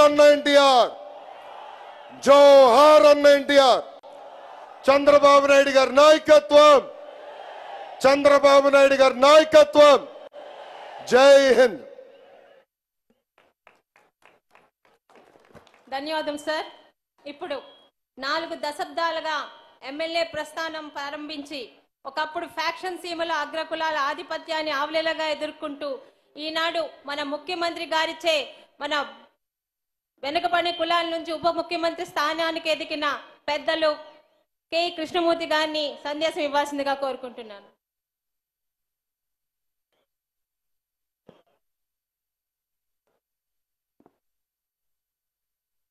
అన్న ఎన్టీఆర్ జోహార్ అన్న ఎన్టీఆర్ చంద్రబాబు నాయుడు గారి నాయకత్వం చంద్రబాబు నాయుడు గారి నాయకత్వం జై హింద్ ధన్యవాదం సార్ ఇప్పుడు నాలుగు దశాబ్దాలుగా ఎమ్మెల్యే ప్రస్థానం ప్రారంభించి ఒకప్పుడు ఫ్యాక్షన్ సీమల అగ్రకులాల ఆధిపత్యాన్ని ఆవలేలగా ఎదుర్కొంటూ ఈనాడు మన ముఖ్యమంత్రి గారిచే మన వెనుకబడిన కులాల నుంచి ఉప ముఖ్యమంత్రి స్థానానికి ఎదిగిన పెద్దలు కె కృష్ణమూర్తి గారిని సందేశం ఇవ్వాల్సిందిగా కోరుకుంటున్నాను